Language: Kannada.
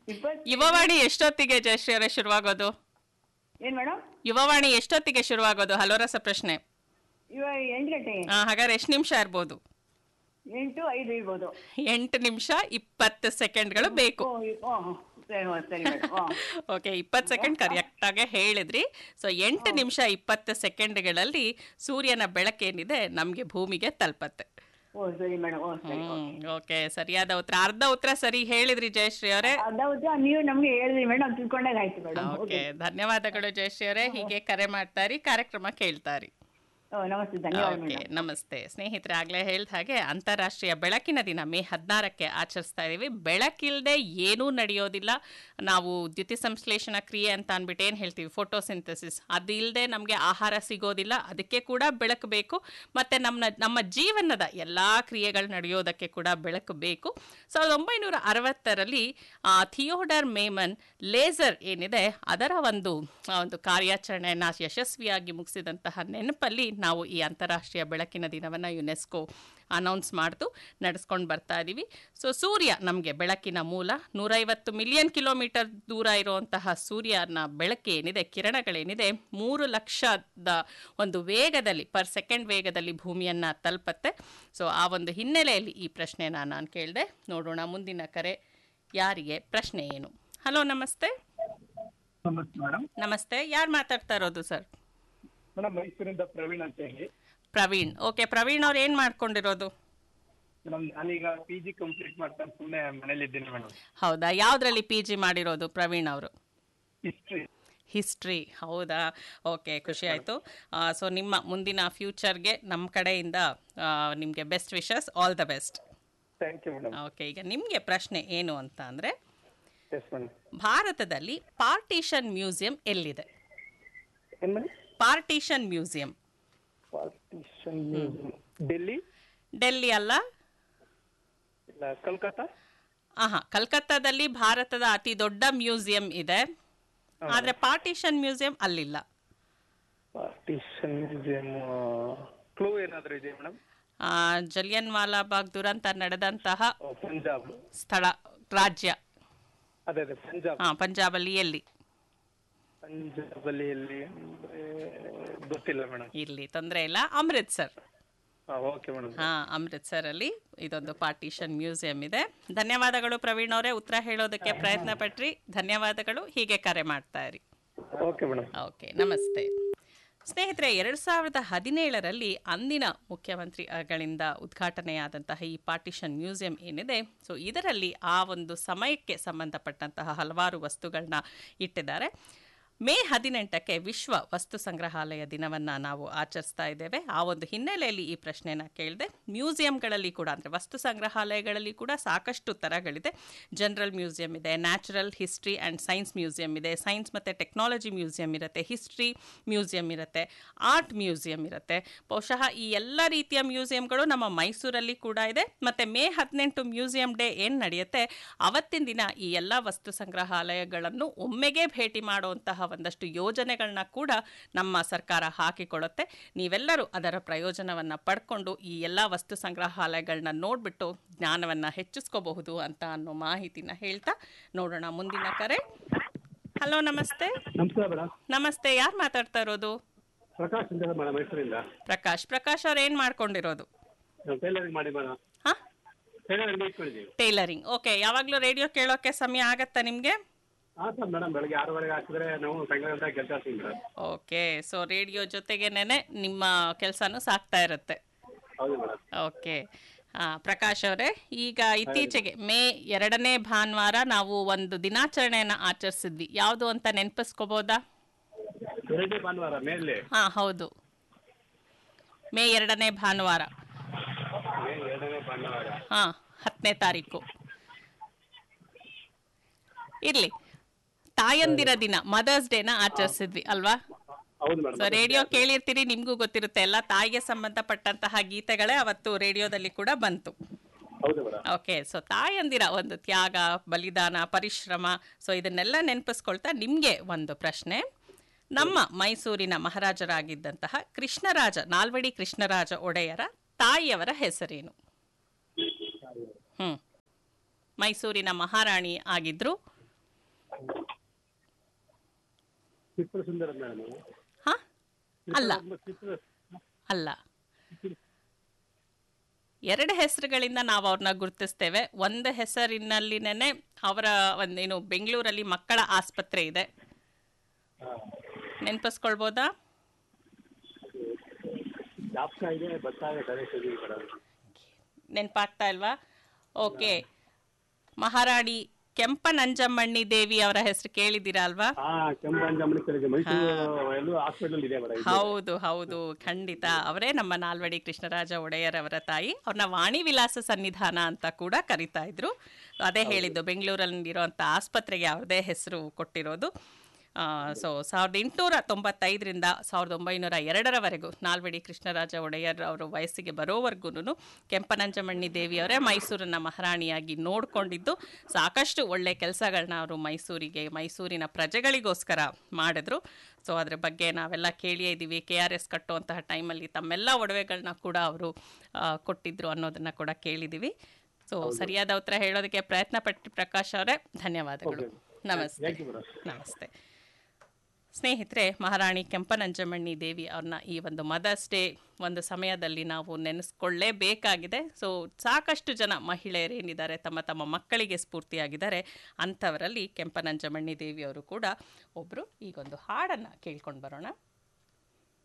ಇಪ್ಪತ್ತು ಯುವವಾಣಿ ಎಷ್ಟೊತ್ತಿಗೆ ಜಯಶ್ರೀ ಅವರೇ ಶುರುವಾಗೋದು ಏನ್ ಮೇಡಮ್ ಯುವವಾಣಿ ಎಷ್ಟೊತ್ತಿಗೆ ಶುರುವಾಗೋದು ಹಲೋ ರಸ ಪ್ರಶ್ನೆ ಇವಾಗ ಎಂಟು ಗಂಟೆಗೆ ಆ, ಹಾಗಾದ್ರೆ ಎಷ್ಟು ನಿಮಿಷ ಇರ್ಬೋದು ಎಂಟು ಐದು ಇರ್ಬೋದು ಎಂಟು ನಿಮಿಷ ಇಪ್ಪತ್ತು ಸೆಕೆಂಡ್ಗಳು ಬೇಕು ಓ, ಇ- ಓ, ಸರಿ ಹೋ, ಸರಿ ಮೇಡಮ್ ಓ. ಓಕೆ ಇಪ್ಪತ್ತು ಸೆಕೆಂಡ್ ಕರೆಕ್ಟ್ ಆಗಿ ಹೇಳಿದ್ರಿ ಸೊ ಎಂಟು ನಿಮಿಷ ಇಪ್ಪತ್ತು ಸೆಕೆಂಡ್ಗಳಲ್ಲಿ ಸೂರ್ಯನ ಬೆಳಕೇನಿದೆ ನಮಗೆ ಭೂಮಿಗೆ ತಲುಪತ್ತೆ ಓ ಸರಿ ಮೇಡಮ್ ಓ ಸರಿ ಹ್ಮ್ ಓಕೆ ಸರಿಯಾದ ಉತ್ತರ ಅರ್ಧ ಉತ್ತರ ಸರಿ ಹೇಳಿದ್ರಿ ಜಯಶ್ರೀ ಅವರೇ ಅದಾವತ್ತು ನೀವು ನಮ್ಗೆ ಹೇಳಿದ್ರಿ ಮೇಡಮ್ ತಿಳ್ಕೊಂಡಾಗ ಆಯ್ತು ಮೇಡಮ್ ಓಕೆ ಧನ್ಯವಾದಗಳು ಜಯಶ್ರೀ ಅವರೇ ಹೀಗೆ ಕರೆ ಮಾಡ್ತಾರಿ ಕಾರ್ಯಕ್ರಮ ಕೇಳ್ತಾರಿ ಓ ನಮಸ್ತೆ ಧನ್ಯವಾದ ಓಕೆ ಮೇಡಮ್ ನಮಸ್ತೆ ಸ್ನೇಹಿತರೆ ಆಗ್ಲೇ ಹೇಳ್ದ ಹಾಗೆ ಅಂತಾರಾಷ್ಟ್ರೀಯ ಬೆಳಕಿನ ದಿನ ಮೇ ಹದಿನಾರಕ್ಕೆ ಆಚರಿಸ್ತಾ ಇದೀವಿ ಬೆಳಕಿಲ್ಲದೆ ಏನೂ ನಡೆಯೋದಿಲ್ಲ ನಾವು ದ್ಯುತಿ ಸಂಶ್ಲೇಷಣ ಕ್ರಿಯೆ ಅಂತ ಅಂದ್ಬಿಟ್ಟು ಏನು ಹೇಳ್ತೀವಿ ಫೋಟೋಸಿಂಥಸಿಸ್ ಅದು ಇಲ್ಲದೆ ನಮಗೆ ಆಹಾರ ಸಿಗೋದಿಲ್ಲ ಅದಕ್ಕೆ ಕೂಡ ಬೆಳಕು ಬೇಕು ಮತ್ತು ನಮ್ಮ ನಮ್ಮ ಜೀವನದ ಎಲ್ಲ ಕ್ರಿಯೆಗಳು ನಡೆಯೋದಕ್ಕೆ ಕೂಡ ಬೆಳಕು ಬೇಕು ಸಾವಿರದ ಒಂಬೈನೂರ ಅರವತ್ತರಲ್ಲಿ ಆ, ಥಿಯೋಡರ್ ಮೇಮನ್ ಲೇಸರ್ ಏನಿದೆ ಅದರ ಒಂದು ಆ, ಒಂದು ಕಾರ್ಯಾಚರಣೆಯನ್ನು ಯಶಸ್ವಿಯಾಗಿ ಮುಗಿಸಿದಂತಹ ನೆನಪಲ್ಲಿ ನಾವು ಈ ಅಂತಾರಾಷ್ಟ್ರೀಯ ಬೆಳಕಿನ ದಿನವನ್ನು ಯುನೆಸ್ಕೋ ಅನೌನ್ಸ್ ಮಾಡ್ತು ನಡೆಸ್ಕೊಂಡು ಬರ್ತಾ ಇದ್ದೀವಿ ಸೊ ಸೂರ್ಯ ನಮಗೆ ಬೆಳಕಿನ ಮೂಲ ನೂರೈವತ್ತು ಮಿಲಿಯನ್ ಕಿಲೋಮೀಟರ್ ದೂರ ಇರುವಂತಹ ಸೂರ್ಯನ ಬೆಳಕೇನಿದೆ ಕಿರಣಗಳೇನಿದೆ ಮೂರು ಲಕ್ಷದ ಒಂದು ವೇಗದಲ್ಲಿ ಪರ್ ಸೆಕೆಂಡ್ ವೇಗದಲ್ಲಿ ಭೂಮಿಯನ್ನು ತಲುಪತ್ತೆ ಸೊ ಆ ಒಂದು ಹಿನ್ನೆಲೆಯಲ್ಲಿ ಈ ಪ್ರಶ್ನೆನ ನಾನು ಕೇಳಿದೆ ನೋಡೋಣ ಮುಂದಿನ ಕರೆ ಯಾರಿಗೆ ಪ್ರಶ್ನೆ ಏನು ಹಲೋ ನಮಸ್ತೆ ನಮಸ್ತೆ ಮೇಡಮ್ ನಮಸ್ತೆ ಯಾರು ಮಾತಾಡ್ತಾ ಇರೋದು ಸರ್ ಮೇಡಮ್ ಮೈಸೂರಿಂದ ಪ್ರವೀಣ್ ಅಂತ ಹೇಳಿ ಪ್ರವೀಣ್ ಓಕೆ ಪ್ರವೀಣ್ ಅವ್ರು ಏನು ಮಾಡ್ಕೊಂಡಿರೋದು ಮೇಡಮ್ ನಾನೀಗ ಪಿ ಜಿ ಕಂಪ್ಲೀಟ್ ಮಾಡ್ತಾ ಸುಮ್ಮನೆ ಮನೇಲಿದ್ದೀನಿ ಮೇಡಮ್ ಹೌದಾ ಯಾವುದ್ರಲ್ಲಿ ಪಿ ಜಿ ಮಾಡಿರೋದು ಪ್ರವೀಣ್ ಅವರು ಹಿಸ್ಟ್ರಿ ಹಿಸ್ಟ್ರಿ ಹೌದಾ ಓಕೆ ಖುಷಿ ಆಯಿತು ಸೊ ನಿಮ್ಮ ಮುಂದಿನ ಫ್ಯೂಚರ್ಗೆ ನಮ್ಮ ಕಡೆಯಿಂದ ನಿಮಗೆ best wishes all the best thank you madam okay ಈಗ ನಿಮಗೆ ಪ್ರಶ್ನೆ ಏನು ಅಂತ ಅಂದರೆ ಎಸ್ ಮೇಡಮ್ ಭಾರತದಲ್ಲಿ ಪಾರ್ಟಿಷನ್ ಮ್ಯೂಸಿಯಂ ಎಲ್ಲಿದೆ ಏನ್ ಮೇಡಮ್ partition museum partition Delhi Delhi ಅಲ್ಲ ಇಲ್ಲ ಕಲ್ಕತ್ತಾ ಆಹಾ ಕಲ್ಕತ್ತಾದಲ್ಲಿ ಭಾರತದ ಅತಿ ದೊಡ್ಡ ಮ್ಯೂಸಿಯಂ ಇದೆ ಆದರೆ ಪಾರ್ಟಿಷನ್ ಮ್ಯೂಸಿಯಂ ಅಲ್ಲಿಲ್ಲ ಪಾರ್ಟಿಷನ್ ಮ್ಯೂಸಿಯಂ ಕ್ಲೂ ಏನಾದರೂ ಇದೆ ಮೇಡಮ್ ಆ, ಜಲಿಯನ್ ವಾಲಾ ಬಾಗ್ ದುರಂತ ನಡೆದಂತಹ ಪಂಜಾಬ್ ಸ್ಥಳ ರಾಜ್ಯ ಅದೇ ಅದೇ ಪಂಜಾಬ್ ಹಾ ಪಂಜಾಬಲ್ಲಿ ಎಲ್ಲಿ ಪಂಜಾಬಲ್ಲಿ ಎಲ್ಲಿ ಅಂದ್ರೆ ಗೊತ್ತಿಲ್ಲ ಮೇಡಮ್ ಇರ್ಲಿ ತೊಂದರೆ ಇಲ್ಲ ಅಮೃತ್ಸರ್ ಓಕೆ ಮೇಡಮ್ ಹಾ ಅಮೃತ್ಸರ್ ಅಲ್ಲಿ ಇದೊಂದು ಪಾರ್ಟಿಷನ್ ಮ್ಯೂಸಿಯಂ ಇದೆ ಧನ್ಯವಾದಗಳು ಪ್ರವೀಣ್ ಅವರೇ ಉತ್ತರ ಹೇಳೋದಕ್ಕೆ ಪ್ರಯತ್ನ ಪಟ್ರಿ ಧನ್ಯವಾದಗಳು ಹೀಗೆ ಕರೆ ಮಾಡ್ತಾ ಇರಿ ಓಕೆ ಮೇಡಮ್ ಓಕೆ ನಮಸ್ತೆ ಸ್ನೇಹಿತರೆ ಎರಡು ಸಾವಿರದ ಹದಿನೇಳರಲ್ಲಿ ಅಂದಿನ ಮುಖ್ಯಮಂತ್ರಿಗಳಿಂದ ಉದ್ಘಾಟನೆಯಾದಂತಹ ಈ ಪಾರ್ಟಿಷನ್ ಮ್ಯೂಸಿಯಂ ಏನಿದೆ ಸೊ ಇದರಲ್ಲಿ ಆ ಒಂದು ಸಮಯಕ್ಕೆ ಸಂಬಂಧಪಟ್ಟಂತಹ ಹಲವಾರು ವಸ್ತುಗಳನ್ನ ಇಟ್ಟಿದ್ದಾರೆ ಮೇ ಹದಿನೆಂಟಕ್ಕೆ ವಿಶ್ವ ವಸ್ತು ಸಂಗ್ರಹಾಲಯ ದಿನವನ್ನು ನಾವು ಆಚರಿಸ್ತಾ ಇದ್ದೇವೆ ಆ ಒಂದು ಹಿನ್ನೆಲೆಯಲ್ಲಿ ಈ ಪ್ರಶ್ನೆನ ಕೇಳಿದೆ ಮ್ಯೂಸಿಯಂಗಳಲ್ಲಿ ಕೂಡ ಅಂದರೆ ವಸ್ತು ಸಂಗ್ರಹಾಲಯಗಳಲ್ಲಿ ಕೂಡ ಸಾಕಷ್ಟು ಥರಗಳಿದೆ ಜನರಲ್ ಮ್ಯೂಸಿಯಂ ಇದೆ natural history and science museum ಇದೆ ಸೈನ್ಸ್ ಮತ್ತು ಟೆಕ್ನಾಲಜಿ ಮ್ಯೂಸಿಯಂ ಇರುತ್ತೆ ಹಿಸ್ಟ್ರಿ ಮ್ಯೂಸಿಯಂ ಇರುತ್ತೆ ಆರ್ಟ್ ಮ್ಯೂಸಿಯಂ ಇರುತ್ತೆ ಬಹುಶಃ ಈ ಎಲ್ಲ ರೀತಿಯ ಮ್ಯೂಸಿಯಂಗಳು ನಮ್ಮ ಮೈಸೂರಲ್ಲಿ ಕೂಡ ಇದೆ ಮತ್ತು ಮೇ ಹದಿನೆಂಟು ಮ್ಯೂಸಿಯಂ ಡೇ ಏನು ನಡೆಯುತ್ತೆ ಅವತ್ತಿನ ದಿನ ಈ ಎಲ್ಲ ವಸ್ತು ಸಂಗ್ರಹಾಲಯಗಳನ್ನು ಒಮ್ಮೆಗೆ ಭೇಟಿ ಮಾಡುವಂತಹ ಒಂದಷ್ಟು ಯೋಜನೆಗಳನ್ನ ಕೂಡ ನಮ್ಮ ಸರ್ಕಾರ ಹಾಕಿಕೊಳ್ಳುತ್ತೆ ನೀವೆಲ್ಲರೂ ಅದರ ಪ್ರಯೋಜನವನ್ನು ಪಡ್ಕೊಂಡು ಈ ಎಲ್ಲ ವಸ್ತು ಸಂಗ್ರಹಾಲಯಗಳನ್ನ ನೋಡಿಬಿಟ್ಟು ಜ್ಞಾನವನ್ನು ಹೆಚ್ಚಿಸ್ಕೋಬಹುದು ಅಂತ ಅನ್ನೋ ಮಾಹಿತಿನ ಹೇಳ್ತಾ ನೋಡೋಣ ಮುಂದಿನ ಕರೆ ಹಲೋ ನಮಸ್ತೆ ನಮಸ್ಕಾರ ಮೇಡಮ್ ನಮಸ್ತೆ ಯಾರು ಮಾತಾಡ್ತಾ ಇರೋದು ಪ್ರಕಾಶ್ ಅಂತ ಮೇಡಮ್ ಮೈಸೂರಿಂದ ಪ್ರಕಾಶ್ ಪ್ರಕಾಶ್ ಅವ್ರು ಏನು ಮಾಡ್ಕೊಂಡಿರೋದು ನಾವು ಟೈಲರಿಂಗ್ ಮಾಡಿ ಮೇಡಮ್ ಹಾಂ ಟೈಲರಿಂಗ್ ಇಟ್ಕೊಂಡಿದ್ದೀವಿ ಟೈಲರಿಂಗ್ ಓಕೆ ಯಾವಾಗಲೂ ರೇಡಿಯೋ ಕೇಳೋಕ್ಕೆ ಸಮಯ ಆಗತ್ತಾ ನಿಮಗೆ ಹಾಂ ಸರ್ ಮೇಡಮ್ ಬೆಳಗ್ಗೆ ಆರೂವರೆಗೆ ಹಾಕಿದ್ರೆ ನಾವು ಸಾಯಂಕಾಲ ಕೆಲಸ ಆಗ್ತೀವಿ ಮೇಡಮ್ ಓಕೆ ಸೊ ರೇಡಿಯೋ ಜೊತೆಗೇನೆ ನಿಮ್ಮ ಕೆಲಸನೂ ಸಾಕ್ತಾ ಇರುತ್ತೆ ಹೌದು ಮೇಡಮ್ ಓಕೆ ಆ, ಪ್ರಕಾಶ್ ಅವರೇ ಈಗ ಇತ್ತೀಚೆಗೆ ಮೇ ಎರಡನೇ ಭಾನುವಾರ ನಾವು ಒಂದು ದಿನಾಚರಣೆಯನ್ನು ಆಚರಿಸಿದ್ವಿ ಯಾವುದು ಅಂತ ನೆನಪಿಸ್ಕೋಬೋದಾ ಎರಡನೇ ಭಾನುವಾರ ಮೇಲೆ ಹಾಂ ಹೌದು ಮೇ ಎರಡನೇ ಭಾನುವಾರ ಮೇ ಎರಡನೇ ಭಾನುವಾರ ಹಾಂ ಹತ್ತನೇ ತಾರೀಕು ಇರಲಿ ತಾಯಂದಿರ ದಿನ ಮದರ್ಸ್ ಡೇನ ಆಚರಿಸಿದ್ವಿ ಅಲ್ವಾ ಹೌದು ಮೇಡಮ್ ಸೊ ರೇಡಿಯೋ ಕೇಳಿರ್ತೀರಿ ನಿಮಗೂ ಗೊತ್ತಿರುತ್ತೆ ಎಲ್ಲ ತಾಯಿಗೆ ಸಂಬಂಧಪಟ್ಟಂತಹ ಗೀತೆಗಳೇ ಅವತ್ತು ರೇಡಿಯೋದಲ್ಲಿ ಕೂಡ ಬಂತು ಹೌದು ಮೇಡಮ್ ಓಕೆ ಸೊ ತಾಯಂದಿರ ಒಂದು ತ್ಯಾಗ ಬಲಿದಾನ ಪರಿಶ್ರಮ ಸೊ ಇದನ್ನೆಲ್ಲ ನೆನಪಿಸ್ಕೊಳ್ತಾ ನಿಮಗೆ ಒಂದು ಪ್ರಶ್ನೆ ನಮ್ಮ ಮೈಸೂರಿನ ಮಹಾರಾಜರಾಗಿದ್ದಂತಹ ಕೃಷ್ಣರಾಜ ನಾಲ್ವಡಿ ಕೃಷ್ಣರಾಜ ಒಡೆಯರ ತಾಯಿಯವರ ಹೆಸರೇನು ಹ್ಞೂ ಮೈಸೂರಿನ ಮಹಾರಾಣಿ ಆಗಿದ್ರು ತ್ರಿಪುರ ಸುಂದರ ಮೇಡಮ್ ಹಾ ಅಲ್ಲ ತ್ರಿಪುರ ಅಲ್ಲ ಎರಡು ಹೆಸರುಗಳಿಂದ ನಾವು ಅವ್ರನ್ನ ಗುರುತಿಸ್ತೇವೆ ಒಂದು ಹೆಸರಿನಲ್ಲಿನೇ ಅವರ ಒಂದೇನು ಬೆಂಗಳೂರಲ್ಲಿ ಮಕ್ಕಳ ಆಸ್ಪತ್ರೆ ಇದೆ ನೆನಪಿಸ್ಕೊಳ್ಬೋದಾ ಜ್ಞಾಪಕ ಇದೆ ಬರ್ತಾರೆ ಕರೆಕ್ಟ್ ಇದೆ ಮೇಡಮ್ ನೆನಪಾಗ್ತಾ ಇಲ್ವಾ ಓಕೆ ಮಹಾರಾಣಿ ಕೆಂಪನಂಜಮ್ಮಣ್ಣಿ ದೇವಿ ಅವರ ಹೆಸರು ಕೇಳಿದ್ದೀರಾ ಅಲ್ವಾ ಹಾ ಕೆಂಪಂಜಮ್ಮನ ಕಡೆಗೆ ಮೈಸೂರು ಎಲ್ಲೂ ಹಾಸ್ಪಿಟಲ್ ಇದೆ ಮೇಡಮ್ ಹೌದು ಹೌದು ಖಂಡಿತ ಅವರೇ ನಮ್ಮ ನಾಲ್ವಡಿ ಕೃಷ್ಣರಾಜ ಒಡೆಯರ್ ಅವರ ತಾಯಿ ಅವ್ರನ್ನ ವಾಣಿ ವಿಲಾಸ ಸನ್ನಿಧಾನ ಅಂತ ಕೂಡ ಕರಿತಾ ಇದ್ರು ಅದೇ ಹೇಳಿದ್ದು ಬೆಂಗಳೂರಲ್ಲಿರುವಂಥ ಆಸ್ಪತ್ರೆಗೆ ಅವ್ರದೇ ಹೆಸರು ಕೊಟ್ಟಿರೋದು ಸೊ ಸಾವಿರದ ಎಂಟುನೂರ ತೊಂಬತ್ತೈದರಿಂದ ಸಾವಿರದ ಒಂಬೈನೂರ ಎರಡರವರೆಗೂ ನಾಲ್ವಡಿ ಕೃಷ್ಣರಾಜ ಒಡೆಯರ್ ಅವರು ವಯಸ್ಸಿಗೆ ಬರೋವರೆಗೂ ಕೆಂಪನಂಜಮಣ್ಣಿ ದೇವಿಯವರೇ ಮೈಸೂರನ್ನ ಮಹಾರಾಣಿಯಾಗಿ ನೋಡಿಕೊಂಡಿದ್ದು ಸಾಕಷ್ಟು ಒಳ್ಳೆ ಕೆಲಸಗಳನ್ನ ಅವರು ಮೈಸೂರಿಗೆ ಮೈಸೂರಿನ ಪ್ರಜೆಗಳಿಗೋಸ್ಕರ ಮಾಡಿದ್ರು ಸೊ ಅದ್ರ ಬಗ್ಗೆ ನಾವೆಲ್ಲ ಕೇಳಿಯೇ ಇದ್ದೀವಿ ಕೆ ಆರ್ ಎಸ್ ಕಟ್ಟುವಂತಹ ಟೈಮಲ್ಲಿ ತಮ್ಮೆಲ್ಲ ಒಡವೆಗಳನ್ನ ಕೂಡ ಅವರು ಕೊಟ್ಟಿದ್ರು ಅನ್ನೋದನ್ನ ಕೂಡ ಕೇಳಿದ್ದೀವಿ ಸೊ ಸರಿಯಾದ ಉತ್ತರ ಹೇಳೋದಕ್ಕೆ ಪ್ರಯತ್ನ ಪಟ್ಟು ಪ್ರಕಾಶ್ ಅವರೇ ಧನ್ಯವಾದಗಳು ನಮಸ್ತೆ ಥ್ಯಾಂಕ್ ಯು ಮೇಡಮ್ ನಮಸ್ತೆ ಸ್ನೇಹಿತರೆ ಮಹಾರಾಣಿ ಕೆಂಪನಂಜಮಣ್ಣಿ ದೇವಿ ಅವ್ರನ್ನ ಈ ಒಂದು ಮದರ್ಸ್ ಡೇ ಒಂದು ಸಮಯದಲ್ಲಿ ನಾವು ನೆನೆಸ್ಕೊಳ್ಳೇಬೇಕಾಗಿದೆ ಸೊ ಸಾಕಷ್ಟು ಜನ ಮಹಿಳೆಯರೇನಿದ್ದಾರೆ ತಮ್ಮ ತಮ್ಮ ಮಕ್ಕಳಿಗೆ ಸ್ಫೂರ್ತಿಯಾಗಿದ್ದಾರೆ ಅಂಥವರಲ್ಲಿ ಕೆಂಪನಂಜಮಣ್ಣಿ ದೇವಿಯವರು ಕೂಡ ಒಬ್ಬರು ಈಗೊಂದು ಹಾಡನ್ನು ಕೇಳ್ಕೊಂಡು ಬರೋಣ